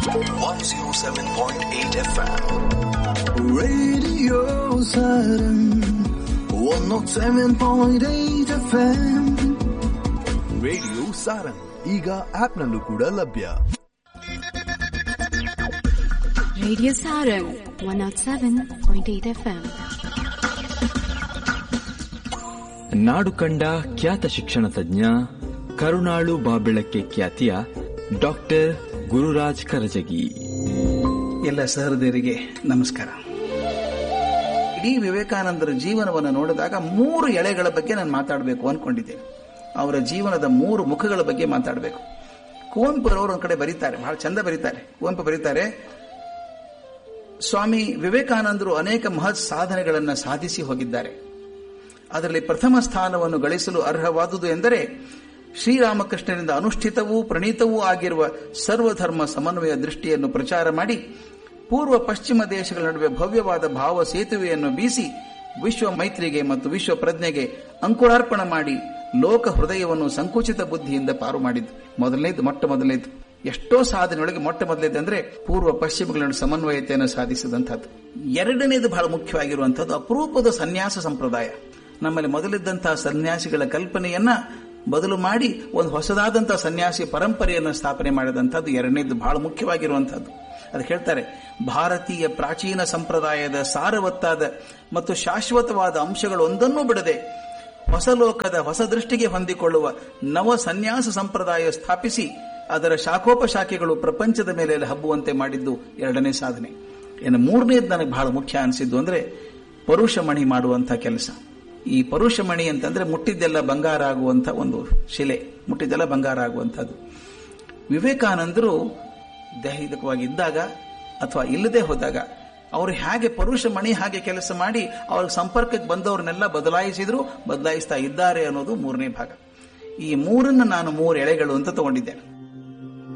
107.8 FM. Radio Saturn 107.8 FM radio Sarang ಈಗ ಆಪ್ನಲ್ಲೂ ಕೂಡ ಲಭ್ಯ Radio Sarang 107.8 FM. ನಾಡು ಕಂಡ ಖ್ಯಾತ ಶಿಕ್ಷಣ ತಜ್ಞ ಕರುಣಾಳು ಬಾಬೆಳಕ್ಕೆ ಖ್ಯಾತಿಯ ಡಾಕ್ಟರ್ ಗುರುರಾಜ್ ಕರಜಗಿ ಎಲ್ಲ ಸಹೃದಯರಿಗೆ ನಮಸ್ಕಾರ ಇಡೀ ವಿವೇಕಾನಂದರ ಜೀವನವನ್ನು ನೋಡಿದಾಗ ಮೂರು ಎಳೆಗಳ ಬಗ್ಗೆ ನಾನು ಮಾತಾಡಬೇಕು ಅನ್ಕೊಂಡಿದ್ದೆ ಅವರ ಜೀವನದ ಮೂರು ಮುಖಗಳ ಬಗ್ಗೆ ಮಾತಾಡಬೇಕು ಕುವೆಂಪುರವರು ಒಂದು ಕಡೆ ಬರೀತಾರೆ ಬಹಳ ಚಂದ ಬರೀತಾರೆ ಕುವೆಂಪು ಬರೀತಾರೆ ಸ್ವಾಮಿ ವಿವೇಕಾನಂದರು ಅನೇಕ ಮಹತ್ ಸಾಧನೆಗಳನ್ನು ಸಾಧಿಸಿ ಹೋಗಿದ್ದಾರೆ ಅದರಲ್ಲಿ ಪ್ರಥಮ ಸ್ಥಾನವನ್ನು ಗಳಿಸಲು ಅರ್ಹವಾದುದು ಎಂದರೆ ಶ್ರೀರಾಮಕೃಷ್ಣರಿಂದ ಅನುಷ್ಠಿತವೂ ಪ್ರಣೀತವೂ ಆಗಿರುವ ಸರ್ವಧರ್ಮ ಸಮನ್ವಯ ದೃಷ್ಟಿಯನ್ನು ಪ್ರಚಾರ ಮಾಡಿ ಪೂರ್ವ ಪಶ್ಚಿಮ ದೇಶಗಳ ನಡುವೆ ಭವ್ಯವಾದ ಭಾವ ಸೇತುವೆಯನ್ನು ಬೀಸಿ ವಿಶ್ವ ಮೈತ್ರಿಗೆ ಮತ್ತು ವಿಶ್ವ ಪ್ರಜ್ಞೆಗೆ ಅಂಕುರಾರ್ಪಣ ಮಾಡಿ ಲೋಕ ಹೃದಯವನ್ನು ಸಂಕುಚಿತ ಬುದ್ಧಿಯಿಂದ ಪಾರು ಮಾಡಿದ್ದು ಮೊದಲನೇದು ಮೊಟ್ಟ ಮೊದಲನೇದು ಎಷ್ಟೋ ಸಾಧನೆಯೊಳಗೆ ಮೊಟ್ಟ ಮೊದಲನೇದು ಅಂದ್ರೆ ಪೂರ್ವ ಪಶ್ಚಿಮಗಳ ನಡುವೆ ಸಮನ್ವಯತೆಯನ್ನು ಸಾಧಿಸಿದಂಥದ್ದು ಎರಡನೇದು ಬಹಳ ಮುಖ್ಯವಾಗಿರುವಂಥದ್ದು ಅಪರೂಪದ ಸನ್ಯಾಸ ಸಂಪ್ರದಾಯ ನಮ್ಮಲ್ಲಿ ಮೊದಲಿದ್ದಂತಹ ಸನ್ಯಾಸಿಗಳ ಕಲ್ಪನೆಯನ್ನ ಬದಲು ಮಾಡಿ ಒಂದು ಹೊಸದಾದಂತಹ ಸನ್ಯಾಸಿ ಪರಂಪರೆಯನ್ನು ಸ್ಥಾಪನೆ ಮಾಡಿದಂಥದ್ದು ಎರಡನೇದು ಬಹಳ ಮುಖ್ಯವಾಗಿರುವಂಥದ್ದು ಅದಕ್ಕೆ ಹೇಳ್ತಾರೆ ಭಾರತೀಯ ಪ್ರಾಚೀನ ಸಂಪ್ರದಾಯದ ಸಾರವತ್ತಾದ ಮತ್ತು ಶಾಶ್ವತವಾದ ಅಂಶಗಳು ಒಂದನ್ನೂ ಬಿಡದೆ ಹೊಸ ಲೋಕದ ಹೊಸ ದೃಷ್ಟಿಗೆ ಹೊಂದಿಕೊಳ್ಳುವ ನವ ಸನ್ಯಾಸ ಸಂಪ್ರದಾಯ ಸ್ಥಾಪಿಸಿ ಅದರ ಶಾಖೋಪಶಾಖೆಗಳು ಪ್ರಪಂಚದ ಮೇಲೆ ಹಬ್ಬುವಂತೆ ಮಾಡಿದ್ದು ಎರಡನೇ ಸಾಧನೆ ಇನ್ನು ಮೂರನೇದು ನನಗೆ ಬಹಳ ಮುಖ್ಯ ಅನಿಸಿದ್ದು ಅಂದ್ರೆ ಪರುಷಮಣಿ ಮಾಡುವಂತ ಕೆಲಸ ಈ ಪರುಷಮಣಿ ಅಂತಂದ್ರೆ ಮುಟ್ಟಿದ್ದೆಲ್ಲ ಬಂಗಾರ ಆಗುವಂತ ಒಂದು ಶಿಲೆ ಮುಟ್ಟಿದ್ದೆಲ್ಲ ಬಂಗಾರ ಆಗುವಂಥದ್ದು ವಿವೇಕಾನಂದರು ದೈಹಿಕವಾಗಿ ಇದ್ದಾಗ ಅಥವಾ ಇಲ್ಲದೆ ಹೋದಾಗ ಅವರು ಹೇಗೆ ಪರುಷ ಮಣಿ ಹಾಗೆ ಕೆಲಸ ಮಾಡಿ ಅವ್ರ ಸಂಪರ್ಕಕ್ಕೆ ಬಂದವ್ರನ್ನೆಲ್ಲ ಬದಲಾಯಿಸಿದ್ರು ಬದಲಾಯಿಸ್ತಾ ಇದ್ದಾರೆ ಅನ್ನೋದು ಮೂರನೇ ಭಾಗ ಈ ಮೂರನ್ನ ನಾನು ಮೂರು ಎಳೆಗಳು ಅಂತ ತಗೊಂಡಿದ್ದೇನೆ